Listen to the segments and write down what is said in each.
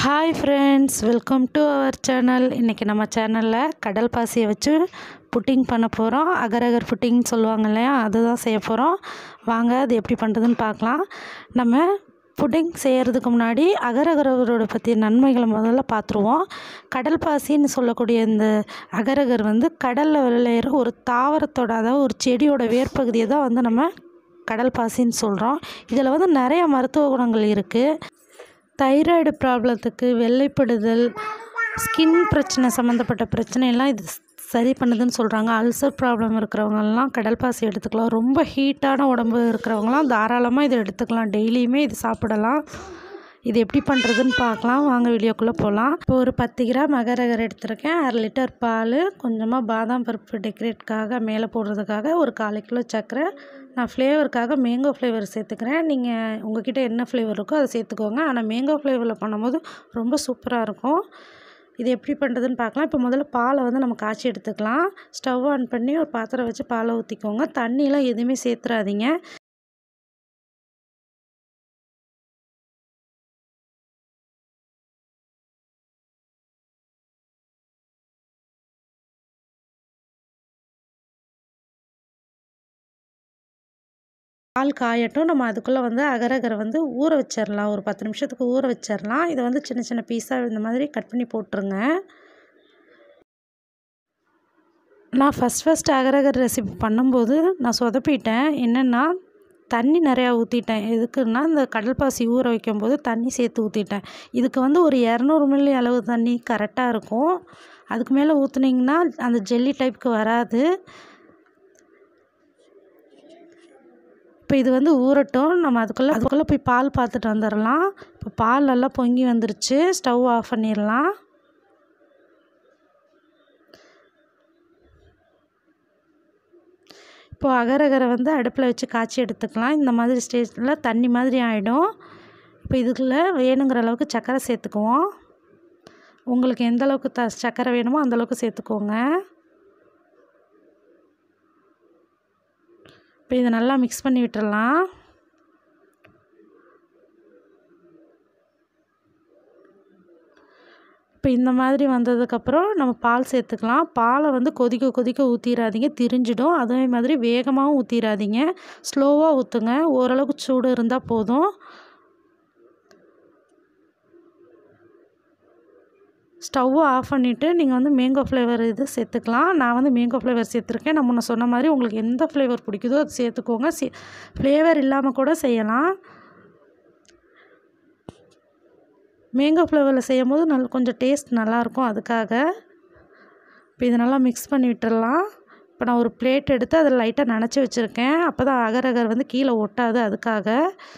hi friends welcome to our channel இன்றைக்கி நம்ம சேனலில் கடல் பாசியை வச்சு புட்டிங் பண்ண போகிறோம் அகரகர் புட்டிங்னு சொல்லுவாங்க இல்லையா அதுதான் செய்ய போகிறோம் வாங்க அது எப்படி பண்ணுறதுன்னு பார்க்கலாம் நம்ம புட்டிங் செய்கிறதுக்கு முன்னாடி அகரகரோட பற்றிய நன்மைகளை முதல்ல பார்த்துருவோம் கடல் பாசின்னு சொல்லக்கூடிய இந்த அகரகர் வந்து கடலில் விளையிற ஒரு தாவரத்தோட அதாவது ஒரு செடியோட வேர்ப்பகுதியை தான் வந்து நம்ம கடல் பாசின்னு சொல்கிறோம் இதில் வந்து நிறைய மருத்துவ குணங்கள் இருக்குது தைராய்டு ப்ராப்ளத்துக்கு வெள்ளைப்படுதல் ஸ்கின் பிரச்சனை சம்மந்தப்பட்ட பிரச்சனையெல்லாம் இது சரி பண்ணுதுன்னு சொல்கிறாங்க அல்சர் ப்ராப்ளம் இருக்கிறவங்கெல்லாம் கடல் பாசி எடுத்துக்கலாம் ரொம்ப ஹீட்டான உடம்பு இருக்கிறவங்களாம் தாராளமாக இதை எடுத்துக்கலாம் டெய்லியுமே இது சாப்பிடலாம் இது எப்படி பண்ணுறதுன்னு பார்க்கலாம் வாங்க வீடியோக்குள்ளே போகலாம் இப்போ ஒரு பத்து கிராம் அகரகர் எடுத்திருக்கேன் அரை லிட்டர் பால் கொஞ்சமாக பாதாம் பருப்பு டெக்கரேட்காக மேலே போடுறதுக்காக ஒரு கால் கிலோ சர்க்கரை நான் ஃப்ளேவருக்காக மேங்கோ ஃப்ளேவர் சேர்த்துக்கிறேன் நீங்கள் உங்ககிட்ட என்ன ஃப்ளேவர் இருக்கோ அதை சேர்த்துக்கோங்க ஆனால் மேங்கோ ஃப்ளேவரில் பண்ணும்போது ரொம்ப சூப்பராக இருக்கும் இது எப்படி பண்ணுறதுன்னு பார்க்கலாம் இப்போ முதல்ல பாலை வந்து நம்ம காய்ச்சி எடுத்துக்கலாம் ஸ்டவ் ஆன் பண்ணி ஒரு பாத்திரம் வச்சு பாலை ஊற்றிக்கோங்க தண்ணியெலாம் எதுவுமே சேர்த்துறாதீங்க பால் காயட்டும் நம்ம அதுக்குள்ளே வந்து அகரகரை வந்து ஊற வச்சிடலாம் ஒரு பத்து நிமிஷத்துக்கு ஊற வச்சிடலாம் இதை வந்து சின்ன சின்ன பீஸாக இந்த மாதிரி கட் பண்ணி போட்டுருங்க நான் ஃபஸ்ட் ஃபஸ்ட் அகரகர் ரெசிபி பண்ணும்போது நான் சொதப்பிட்டேன் என்னென்னா தண்ணி நிறையா ஊற்றிட்டேன் எதுக்குன்னா இந்த கடல் பாசி ஊற வைக்கும்போது தண்ணி சேர்த்து ஊற்றிட்டேன் இதுக்கு வந்து ஒரு இரநூறு மில்லி அளவு தண்ணி கரெக்டாக இருக்கும் அதுக்கு மேலே ஊற்றுனீங்கன்னா அந்த ஜெல்லி டைப்புக்கு வராது இப்போ இது வந்து ஊறட்டும் நம்ம அதுக்குள்ளே அதுக்குள்ளே போய் பால் பார்த்துட்டு வந்துடலாம் இப்போ பால் நல்லா பொங்கி வந்துருச்சு ஸ்டவ் ஆஃப் பண்ணிடலாம் இப்போது அகரகரை வந்து அடுப்பில் வச்சு காய்ச்சி எடுத்துக்கலாம் இந்த மாதிரி ஸ்டேஜில் தண்ணி மாதிரி ஆகிடும் இப்போ இதுக்குள்ளே வேணுங்கிற அளவுக்கு சர்க்கரை சேர்த்துக்குவோம் உங்களுக்கு எந்த அளவுக்கு த சர்க்கரை வேணுமோ அந்தளவுக்கு சேர்த்துக்கோங்க இப்போ இதை நல்லா மிக்ஸ் பண்ணி விட்டுறலாம் இப்போ இந்த மாதிரி வந்ததுக்கப்புறம் நம்ம பால் சேர்த்துக்கலாம் பாலை வந்து கொதிக்க கொதிக்க ஊற்றிடாதீங்க திரிஞ்சிடும் அதே மாதிரி வேகமாகவும் ஊற்றிடாதீங்க ஸ்லோவாக ஊற்றுங்க ஓரளவுக்கு சூடு இருந்தால் போதும் ஸ்டவ்வை ஆஃப் பண்ணிவிட்டு நீங்கள் வந்து மேங்கோ ஃப்ளேவர் இது சேர்த்துக்கலாம் நான் வந்து மேங்கோ ஃப்ளேவர் சேர்த்துருக்கேன் நான் முன்ன சொன்ன மாதிரி உங்களுக்கு எந்த ஃப்ளேவர் பிடிக்குதோ அது சேர்த்துக்கோங்க சே ஃப்ளேவர் இல்லாமல் கூட செய்யலாம் மேங்கோ ஃப்ளேவரில் செய்யும் போது நல்ல கொஞ்சம் டேஸ்ட் நல்லாயிருக்கும் அதுக்காக இப்போ இதை நல்லா மிக்ஸ் பண்ணி விட்டுடலாம் இப்போ நான் ஒரு பிளேட் எடுத்து அதில் லைட்டாக நனச்சி வச்சுருக்கேன் அப்போ தான் அகர் அகர் வந்து கீழே ஒட்டாது அதுக்காக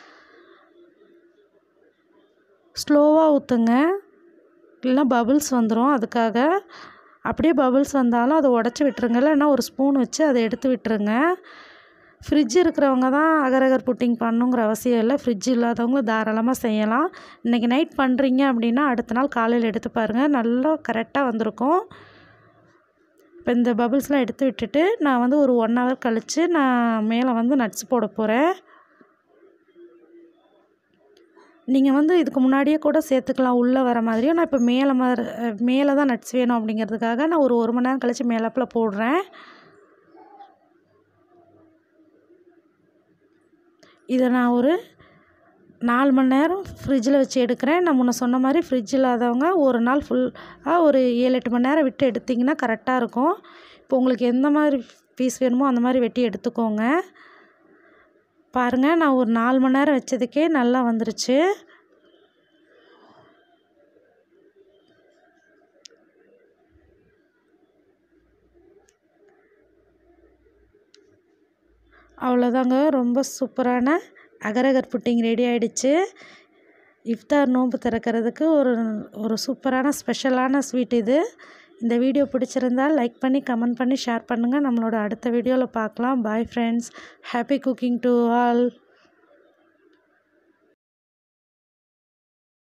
ஸ்லோவாக ஊற்றுங்க இல்லைனா பபுள்ஸ் வந்துடும் அதுக்காக அப்படியே பபுள்ஸ் வந்தாலும் அதை உடச்சி விட்டுருங்க இல்லைன்னா ஒரு ஸ்பூன் வச்சு அதை எடுத்து விட்டுருங்க ஃப்ரிட்ஜ் இருக்கிறவங்க தான் அகரகர் புட்டிங் பண்ணுங்கிற அவசியம் இல்லை ஃப்ரிட்ஜ் இல்லாதவங்க தாராளமாக செய்யலாம் இன்றைக்கி நைட் பண்ணுறீங்க அப்படின்னா அடுத்த நாள் காலையில் எடுத்து பாருங்கள் நல்லா கரெக்டாக வந்திருக்கும் இப்போ இந்த பபுள்ஸ்லாம் எடுத்து விட்டுட்டு நான் வந்து ஒரு ஒன் ஹவர் கழித்து நான் மேலே வந்து நட்ஸ் போட போகிறேன் நீங்கள் வந்து இதுக்கு முன்னாடியே கூட சேர்த்துக்கலாம் உள்ளே வர மாதிரியும் நான் இப்போ மேலே மாதிரி மேலே தான் நட்ஸ் வேணும் அப்படிங்கிறதுக்காக நான் ஒரு ஒரு மணி நேரம் கழித்து மேலப்பில் போடுறேன் இதை நான் ஒரு நாலு மணி நேரம் ஃப்ரிட்ஜில் வச்சு எடுக்கிறேன் நான் முன்ன சொன்ன மாதிரி ஃப்ரிட்ஜ் இல்லாதவங்க ஒரு நாள் ஃபுல்லாக ஒரு ஏழு எட்டு மணி நேரம் விட்டு எடுத்திங்கன்னா கரெக்டாக இருக்கும் இப்போ உங்களுக்கு எந்த மாதிரி பீஸ் வேணுமோ அந்த மாதிரி வெட்டி எடுத்துக்கோங்க பாருங்கள் நான் ஒரு நாலு மணி நேரம் வச்சதுக்கே நல்லா வந்துருச்சு அவ்வளோதாங்க ரொம்ப சூப்பரான அகரகர் புட்டிங் ரெடி ஆகிடுச்சு இஃப்தார் நோன்பு திறக்கிறதுக்கு ஒரு ஒரு சூப்பரான ஸ்பெஷலான ஸ்வீட் இது இந்த வீடியோ பிடிச்சிருந்தால் லைக் பண்ணி கமெண்ட் பண்ணி ஷேர் பண்ணுங்கள் நம்மளோட அடுத்த வீடியோவில் பார்க்கலாம் bye friends happy cooking to all